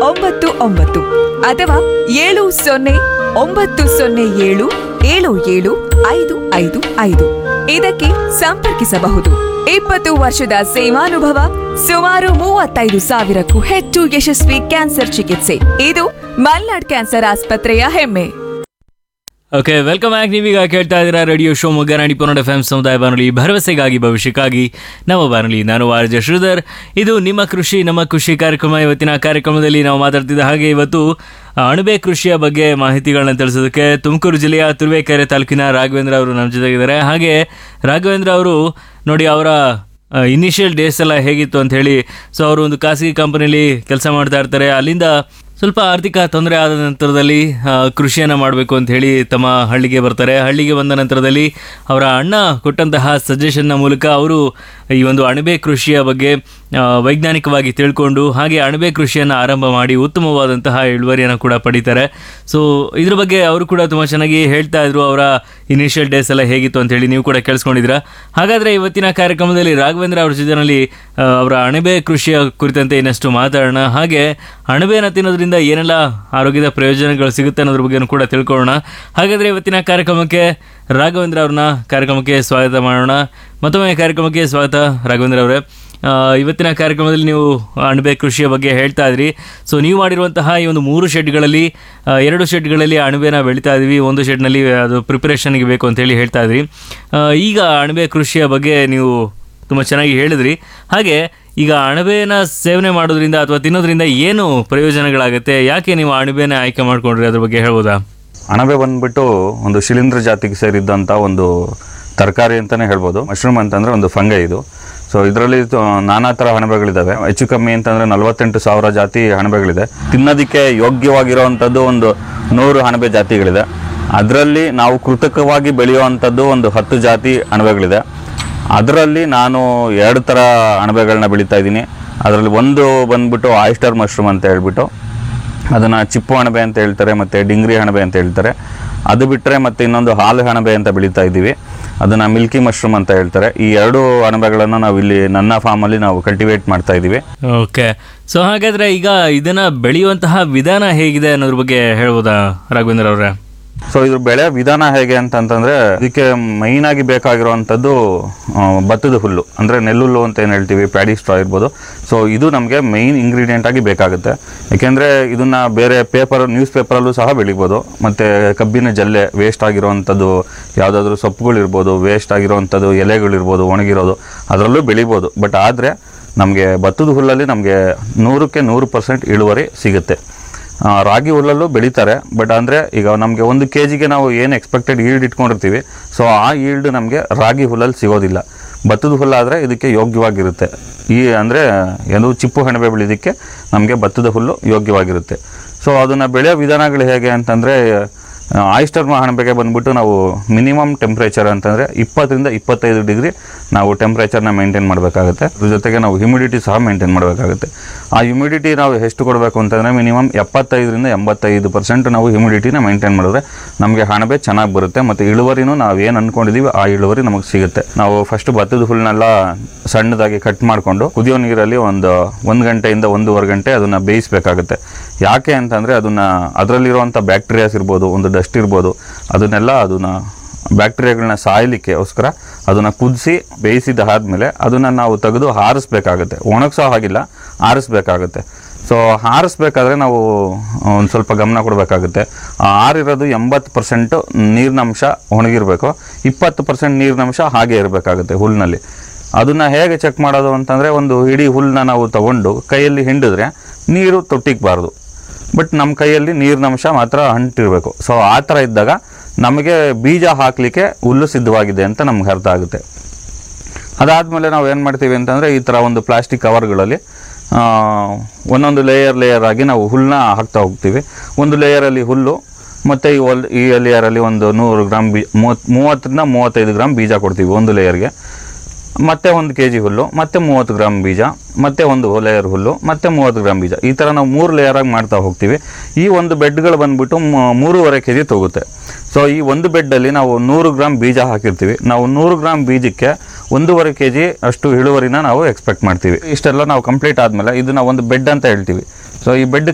ಒಂಬತ್ತು ಒಂಬತ್ತು ಅಥವಾ ಏಳು ಸೊನ್ನೆ ಒಂಬತ್ತು ಸೊನ್ನೆ ಏಳು ಏಳು ಏಳು ಐದು ಐದು ಐದು ಇದಕ್ಕೆ ಸಂಪರ್ಕಿಸಬಹುದು ಇಪ್ಪತ್ತು ವರ್ಷದ ಸೇವಾನುಭವ ಸುಮಾರು ಮೂವತ್ತೈದು ಸಾವಿರಕ್ಕೂ ಹೆಚ್ಚು ಯಶಸ್ವಿ ಕ್ಯಾನ್ಸರ್ ಚಿಕಿತ್ಸೆ ಇದು ಮಲ್ನಾಡ್ ಕ್ಯಾನ್ಸರ್ ಆಸ್ಪತ್ರೆಯ ಹೆಮ್ಮೆ ಓಕೆ ವೆಲ್ಕಮ್ ಬ್ಯಾಕ್ ನೀವೀಗ ಕೇಳ್ತಾ ಇದ್ದೀರಾ ರೇಡಿಯೋ ಶೋ ಮುಗ್ಗನಾಡಿ ಪುನಡ ಎಫ್ ಎಂ ಸಮುದಾಯ ಬಾನುಲಿ ಭರವಸೆಗಾಗಿ ಭವಿಷ್ಯಕ್ಕಾಗಿ ನಮ್ಮ ಬಾನುಲಿ ನಾನು ಆರ್ ಜೆ ಶ್ರೀಧರ್ ಇದು ನಿಮ್ಮ ಕೃಷಿ ನಮ್ಮ ಕೃಷಿ ಕಾರ್ಯಕ್ರಮ ಇವತ್ತಿನ ಕಾರ್ಯಕ್ರಮದಲ್ಲಿ ನಾವು ಮಾತಾಡ್ತಿದ್ದ ಹಾಗೆ ಇವತ್ತು ಆ, ಅಣಬೆ ಕೃಷಿಯ ಬಗ್ಗೆ ಮಾಹಿತಿಗಳನ್ನ ತಿಳಿಸೋದಕ್ಕೆ ತುಮಕೂರು ಜಿಲ್ಲೆಯ ತುರುವೇಕೆರೆ ತಾಲೂಕಿನ ರಾಘವೇಂದ್ರ ಅವರು ನಮ್ಮ ಜೊತೆಗಿದ್ದಾರೆ ಹಾಗೆ ರಾಘವೇಂದ್ರ ಅವರು ನೋಡಿ ಅವರ ಇನಿಷಿಯಲ್ ಡೇಸ್ ಎಲ್ಲ ಹೇಗಿತ್ತು ಅಂತ ಹೇಳಿ ಸೊ ಅವರು ಒಂದು ಖಾಸಗಿ ಕಂಪನಿಲಿ ಕೆಲಸ ಮಾಡ್ತಾ ಇರ್ತಾರೆ ಅಲ್ಲಿಂದ ಸ್ವಲ್ಪ ಆರ್ಥಿಕ ತೊಂದರೆ ಆದ ನಂತರದಲ್ಲಿ ಆ, ಕೃಷಿಯನ್ನ ಮಾಡಬೇಕು ಅಂತ ಹೇಳಿ ತಮ್ಮ ಹಳ್ಳಿಗೆ ಬರ್ತಾರೆ ಹಳ್ಳಿಗೆ ಬಂದ ನಂತರದಲ್ಲಿ ಅವರ ಅಣ್ಣ ಕೊಟ್ಟಂತಹ ಸಜೆಷನ್ನ ಮೂಲಕ ಅವರು ಈ ಒಂದು ಅಣಬೆ ಕೃಷಿಯ ಬಗ್ಗೆ ಆ, ವೈಜ್ಞಾನಿಕವಾಗಿ ತಿಳ್ಕೊಂಡು ಹಾಗೆ ಅಣಬೆ ಕೃಷಿಯನ್ನು ಆರಂಭ ಮಾಡಿ ಉತ್ತಮವಾದಂತಹ ಇಳುವರಿಯನ್ನು ಕೂಡ ಪಡಿತಾರೆ ಸೊ ಇದ್ರ ಬಗ್ಗೆ ಅವರು ಕೂಡ ತುಂಬ ಚೆನ್ನಾಗಿ ಹೇಳ್ತಾ ಇದ್ರು ಅವರ ಇನಿಷಿಯಲ್ ಡೇಸ್ ಎಲ್ಲ ಹೇಗಿತ್ತು ಅಂತ ಹೇಳಿ ನೀವು ಕೂಡ ಕೇಳಿಸ್ಕೊಂಡಿದ್ದೀರಾ ಹಾಗಾದ್ರೆ ಇವತ್ತಿನ ಕಾರ್ಯಕ್ರಮದಲ್ಲಿ ರಾಘವೇಂದ್ರ ಅವ್ರ ಜೊತೆನಲ್ಲಿ ಆ, ಅವರ ಅಣಬೆ ಕೃಷಿಯ ಕುರಿತಂತೆ ಇನ್ನಷ್ಟು ಮಾತಾಡೋಣ ಹಾಗೆ ಅಣಬೆನ ತಿನ್ನೋದ್ರಿಂದ ಏನೆಲ್ಲ ಆರೋಗ್ಯದ ಪ್ರಯೋಜನಗಳು ಸಿಗುತ್ತೆ ಅನ್ನೋದ್ರ ಬಗ್ಗೆ ಕೂಡ ತಿಳ್ಕೊಳ್ಳೋಣ ಹಾಗಾದ್ರೆ ಇವತ್ತಿನ ಕಾರ್ಯಕ್ರಮಕ್ಕೆ ರಾಘವೇಂದ್ರ ಅವ್ರನ್ನ ಕಾರ್ಯಕ್ರಮಕ್ಕೆ ಸ್ವಾಗತ ಮಾಡೋಣ ಮತ್ತೊಮ್ಮೆ ಕಾರ್ಯಕ್ರಮಕ್ಕೆ ಸ್ವಾಗತ ರಾಘವೇಂದ್ರ ಅವರೇ ಆ, ಇವತ್ತಿನ ಕಾರ್ಯಕ್ರಮದಲ್ಲಿ ನೀವು ಅಣಬೆ ಕೃಷಿಯ ಬಗ್ಗೆ ಹೇಳ್ತಾ ಇದ್ರಿ ಸೊ ನೀವು ಮಾಡಿರುವಂತಹ ಈ ಒಂದು ಮೂರು ಶೆಡ್ಗಳಲ್ಲಿ ಆ, ಎರಡು ಶೆಡ್ಗಳಲ್ಲಿ ಅಣಬೆನ ಬೆಳೀತಾ ಇದ್ವಿ ಒಂದು ಶೆಡ್ನಲ್ಲಿ ಅದು ಪ್ರಿಪರೇಷನ್ಗೆ ಬೇಕು ಅಂತ ಹೇಳಿ ಹೇಳ್ತಾ ಇದ್ರಿ ಆ, ಈಗ ಅಣಬೆ ಕೃಷಿಯ ಬಗ್ಗೆ ನೀವು ತುಂಬ ಚೆನ್ನಾಗಿ ಹೇಳಿದ್ರಿ ಹಾಗೆ ಈಗ ಅಣಬೆನ ಸೇವನೆ ಮಾಡೋದ್ರಿಂದ ಅಥವಾ ತಿನ್ನೋದ್ರಿಂದ ಏನು ಪ್ರಯೋಜನಗಳಾಗುತ್ತೆ ಯಾಕೆ ನೀವು ಅಣಬೆನ ಆಯ್ಕೆ ಮಾಡ್ಕೊಂಡ್ರಿ ಅದ್ರ ಬಗ್ಗೆ ಹೇಳ್ಬೋದಾ ಅಣಬೆ ಬಂದ್ಬಿಟ್ಟು ಒಂದು ಶಿಲೀಂಧ್ರ ಜಾತಿಗೆ ಸೇರಿದ್ದಂಥ ಒಂದು ತರಕಾರಿ ಅಂತಲೇ ಹೇಳ್ಬೋದು ಮಶ್ರೂಮ್ ಅಂತಂದರೆ ಒಂದು ಫಂಗೈ ಇದು ಸೊ ಇದರಲ್ಲಿ ನಾನಾ ಥರ ಅಣಬೆಗಳಿದ್ದಾವೆ ಹೆಚ್ಚು ಕಮ್ಮಿ ಅಂತಂದರೆ ನಲವತ್ತೆಂಟು ಸಾವಿರ ಜಾತಿ ಅಣಬೆಗಳಿದೆ ತಿನ್ನೋದಕ್ಕೆ ಯೋಗ್ಯವಾಗಿರುವಂಥದ್ದು ಒಂದು ನೂರು ಅಣಬೆ ಜಾತಿಗಳಿದೆ ಅದರಲ್ಲಿ ನಾವು ಕೃತಕವಾಗಿ ಬೆಳೆಯುವಂಥದ್ದು ಒಂದು ಹತ್ತು ಜಾತಿ ಅಣಬೆಗಳಿದೆ ಅದರಲ್ಲಿ ನಾನು ಎರಡು ಥರ ಅಣಬೆಗಳನ್ನ ಬೆಳೀತಾ ಇದ್ದೀನಿ ಅದರಲ್ಲಿ ಒಂದು ಬಂದ್ಬಿಟ್ಟು ಆಯಿಸ್ಟರ್ ಮಶ್ರೂಮ್ ಅಂತ ಹೇಳ್ಬಿಟ್ಟು ಅದನ್ನು ಚಿಪ್ಪು ಅಣಬೆ ಅಂತ ಹೇಳ್ತಾರೆ ಮತ್ತು ಡಿಂಗ್ರಿ ಅಣಬೆ ಅಂತ ಹೇಳ್ತಾರೆ ಅದು ಬಿಟ್ಟರೆ ಮತ್ತು ಇನ್ನೊಂದು ಹಾಲು ಅಣಬೆ ಅಂತ ಬೆಳೀತಾ ಇದ್ದೀವಿ ಅದನ್ನು ಮಿಲ್ಕಿ ಮಶ್ರೂಮ್ ಅಂತ ಹೇಳ್ತಾರೆ ಈ ಎರಡು ಅಣಬೆಗಳನ್ನು ನಾವು ಇಲ್ಲಿ ನನ್ನ ಫಾರ್ಮಲ್ಲಿ ನಾವು ಕಲ್ಟಿವೇಟ್ ಮಾಡ್ತಾ ಇದ್ದೀವಿ ಓಕೆ ಸೊ ಹಾಗಾದ್ರೆ ಈಗ ಇದನ್ನ ಬೆಳೆಯುವಂತಹ ವಿಧಾನ ಹೇಗಿದೆ ಅನ್ನೋದ್ರ ಬಗ್ಗೆ ಹೇಳ್ಬೋದಾ ರಾಘವೇಂದ್ರ ಅವರೇ ಸೊ ಇದ್ರ ಬೆಳೆ ವಿಧಾನ ಹೇಗೆ ಅಂತಂತಂದ್ರೆ ಇದಕ್ಕೆ ಮೈನ್ ಆಗಿ ಬೇಕಾಗಿರುವಂಥದ್ದು ಆ, ಭತ್ತದ ಹುಲ್ಲು ಅಂದರೆ ನೆಲ್ಲುಲ್ಲು ಅಂತ ಏನು ಹೇಳ್ತೀವಿ ಪ್ಯಾಡಿ ಸ್ಟ್ರಾ ಇರ್ಬೋದು ಸೊ ಇದು ನಮಗೆ ಮೈನ್ ಇಂಗ್ರೀಡಿಯೆಂಟ್ ಆಗಿ ಬೇಕಾಗುತ್ತೆ ಯಾಕೆಂದರೆ ಇದನ್ನ ಬೇರೆ ಪೇಪರ್ ನ್ಯೂಸ್ ಪೇಪರಲ್ಲೂ ಸಹ ಬೆಳಿಬೋದು ಮತ್ತು ಕಬ್ಬಿನ ಜಲ್ಲೆ ವೇಸ್ಟ್ ಆಗಿರುವಂಥದ್ದು ಯಾವುದಾದ್ರೂ ಸೊಪ್ಪುಗಳಿರ್ಬೋದು ವೇಸ್ಟ್ ಆಗಿರುವಂಥದ್ದು ಎಲೆಗಳಿರ್ಬೋದು ಒಣಗಿರೋದು ಅದರಲ್ಲೂ ಬೆಳಿಬೋದು ಬಟ್ ಆದರೆ ನಮಗೆ ಭತ್ತದ ಹುಲ್ಲಲ್ಲಿ ನಮಗೆ ನೂರಕ್ಕೆ ನೂರು ಪರ್ಸೆಂಟ್ ಇಳುವರಿ ಸಿಗುತ್ತೆ ಆ, ರಾಗಿ ಹುಲ್ಲಲ್ಲೂ ಬೆಳೀತಾರೆ ಬಟ್ ಅಂದರೆ ಈಗ ನಮಗೆ ಒಂದು ಕೆ ಜಿಗೆ ನಾವು ಏನು ಎಕ್ಸ್ಪೆಕ್ಟೆಡ್ ಈಲ್ಡ್ ಇಟ್ಕೊಂಡಿರ್ತೀವಿ ಸೊ ಆ ಈಲ್ಡ್ ನಮಗೆ ರಾಗಿ ಹುಲ್ಲಲ್ಲಿ ಸಿಗೋದಿಲ್ಲ ಭತ್ತದ ಹುಲ್ಲಾದರೆ ಇದಕ್ಕೆ ಯೋಗ್ಯವಾಗಿರುತ್ತೆ ಈ ಅಂದರೆ ಏನು ಚಿಪ್ಪು ಹಣಬೆ ಬೆಳೆಯೋದಕ್ಕೆ ನಮಗೆ ಭತ್ತದ ಹುಲ್ಲು ಯೋಗ್ಯವಾಗಿರುತ್ತೆ ಸೊ ಅದನ್ನು ಬೆಳೆಯೋ ವಿಧಾನಗಳು ಹೇಗೆ ಅಂತಂದರೆ ಆಯಿಸ್ಟರ್ ಅಣಬೆಗೆ ಬಂದ್ಬಿಟ್ಟು ನಾವು ಮಿನಿಮಮ್ ಟೆಂಪ್ರೇಚರ್ ಅಂತಂದರೆ ಇಪ್ಪತ್ತರಿಂದ ಇಪ್ಪತ್ತೈದು ಡಿಗ್ರಿ ನಾವು ಟೆಂಪ್ರೇಚರ್ನ ಮೇಂಟೈನ್ ಮಾಡಬೇಕಾಗುತ್ತೆ ಅದ್ರ ಜೊತೆಗೆ ನಾವು ಹ್ಯುಮಿಡಿಟಿ ಸಹ ಮೇಂಟೈನ್ ಮಾಡಬೇಕಾಗುತ್ತೆ ಆ ಹ್ಯುಮಿಡಿಟಿ ನಾವು ಎಷ್ಟು ಕೊಡಬೇಕು ಅಂತಂದರೆ ಮಿನಿಮಮ್ ಎಪ್ಪತ್ತೈದರಿಂದ ಎಂಬತ್ತೈದು ಪರ್ಸೆಂಟ್ ನಾವು ಹ್ಯುಮಿಡಿಟಿನ ಮೇಂಟೈನ್ ಮಾಡಿದ್ರೆ ನಮಗೆ ಹಣಬೆ ಚೆನ್ನಾಗಿ ಬರುತ್ತೆ ಮತ್ತು ಇಳುವರಿನೂ ನಾವು ಏನು ಅಂದ್ಕೊಂಡಿದ್ದೀವಿ ಆ ಇಳುವರಿ ನಮಗೆ ಸಿಗುತ್ತೆ ನಾವು ಫಸ್ಟ್ ಭತ್ತದ ಹುಲ್ಲನ್ನೆಲ್ಲ ಸಣ್ಣದಾಗಿ ಕಟ್ ಮಾಡಿಕೊಂಡು ಕುದಿಯೋ ನೀರಲ್ಲಿ ಒಂದು ಒಂದು ಗಂಟೆಯಿಂದ ಒಂದೂವರೆ ಗಂಟೆ ಅದನ್ನು ಬೇಯಿಸಬೇಕಾಗುತ್ತೆ ಯಾಕೆ ಅಂತಂದರೆ ಅದನ್ನು ಅದರಲ್ಲಿರುವಂಥ ಬ್ಯಾಕ್ಟೀರಿಯಾಸ್ ಇರ್ಬೋದು ಒಂದು ಡಸ್ಟ್ ಇರ್ಬೋದು ಅದನ್ನೆಲ್ಲ ಅದನ್ನು ಬ್ಯಾಕ್ಟೀರಿಯಾಗಳನ್ನ ಸಾಯಲಿಕ್ಕೆಗೋಸ್ಕರ ಅದನ್ನು ಕುದಿಸಿ ಬೇಯಿಸಿದ ಆದಮೇಲೆ ಅದನ್ನು ನಾವು ತೆಗೆದು ಹಾರಿಸ್ಬೇಕಾಗುತ್ತೆ ಒಣಗಿಸೋ ಹಾಗಿಲ್ಲ ಆರಿಸ್ಬೇಕಾಗುತ್ತೆ ಸೊ ಹಾರಿಸ್ಬೇಕಾದ್ರೆ ನಾವು ಒಂದು ಸ್ವಲ್ಪ ಗಮನ ಕೊಡಬೇಕಾಗುತ್ತೆ ಆ ಆರಿರೋದು ಎಂಬತ್ತು ಪರ್ಸೆಂಟು ನೀರಿನಂಶ ಒಣಗಿರಬೇಕು ಇಪ್ಪತ್ತು ಪರ್ಸೆಂಟ್ ನೀರಿನಂಶ ಹಾಗೆ ಇರಬೇಕಾಗುತ್ತೆ ಹುಲ್ಲಿನಲ್ಲಿ ಅದನ್ನು ಹೇಗೆ ಚೆಕ್ ಮಾಡೋದು ಅಂತಂದರೆ ಒಂದು ಇಡೀ ಹುಲ್ಲನ್ನ ನಾವು ತಗೊಂಡು ಕೈಯಲ್ಲಿ ಹಿಂಡಿದ್ರೆ ನೀರು ತೊಟ್ಟಿಕ್ಬಾರ್ದು ಬಟ್ ನಮ್ಮ ಕೈಯಲ್ಲಿ ನೀರಿನಂಶ ಮಾತ್ರ ಅಂಟಿರಬೇಕು ಸೊ ಆ ಥರ ಇದ್ದಾಗ ನಮಗೆ ಬೀಜ ಹಾಕಲಿಕ್ಕೆ ಹುಲ್ಲು ಸಿದ್ಧವಾಗಿದೆ ಅಂತ ನಮ್ಗೆ ಅರ್ಥ ಆಗುತ್ತೆ ಅದಾದಮೇಲೆ ನಾವು ಏನು ಮಾಡ್ತೀವಿ ಅಂತಂದರೆ ಈ ಥರ ಒಂದು ಪ್ಲಾಸ್ಟಿಕ್ ಕವರ್ಗಳಲ್ಲಿ ಆ, ಒಂದೊಂದು ಲೇಯರ್ ಲೇಯರ್ ಆಗಿ ನಾವು ಹುಲ್ಲನ್ನ ಹಾಕ್ತಾ ಹೋಗ್ತೀವಿ ಒಂದು ಲೇಯರಲ್ಲಿ ಹುಲ್ಲು ಮತ್ತು ಈ ಒಲ್ ಈ ಲೇಯರಲ್ಲಿ ಒಂದು ನೂರು ಗ್ರಾಮ್ ಬೀ ಮೂವತ್ತು ಮೂವತ್ತರಿಂದ ಮೂವತ್ತೈದು ಗ್ರಾಮ್ ಬೀಜ ಕೊಡ್ತೀವಿ ಒಂದು ಲೇಯರ್ಗೆ ಮತ್ತೆ ಒಂದು ಕೆ ಜಿ ಹುಲ್ಲು ಮತ್ತೆ ಮೂವತ್ತು ಗ್ರಾಮ್ ಬೀಜ ಮತ್ತೆ ಒಂದು ಲೇಯರ್ ಹುಲ್ಲು ಮತ್ತೆ ಮೂವತ್ತು ಗ್ರಾಮ್ ಬೀಜ ಈ ಥರ ನಾವು ಮೂರು ಲೇಯರಾಗಿ ಮಾಡ್ತಾ ಹೋಗ್ತೀವಿ ಈ ಒಂದು ಬೆಡ್ಗಳು ಬಂದ್ಬಿಟ್ಟು ಮ- ಮೂರುವರೆ ಕೆ ಜಿ ತಗೋಗುತ್ತೆ ಸೊ ಈ ಒಂದು ಬೆಡ್ಡಲ್ಲಿ ನಾವು ನೂರು ಗ್ರಾಮ್ ಬೀಜ ಹಾಕಿರ್ತೀವಿ ನಾವು ನೂರು ಗ್ರಾಮ್ ಬೀಜಕ್ಕೆ ಒಂದೂವರೆ ಕೆ ಜಿ ಅಷ್ಟು ಇಳುವರಿನ ನಾವು ಎಕ್ಸ್ಪೆಕ್ಟ್ ಮಾಡ್ತೀವಿ ಇಷ್ಟೆಲ್ಲ ನಾವು ಕಂಪ್ಲೀಟ್ ಆದಮೇಲೆ ಇದನ್ನ ಒಂದು ಬೆಡ್ ಅಂತ ಹೇಳ್ತೀವಿ ಸೊ ಈ ಬೆಡ್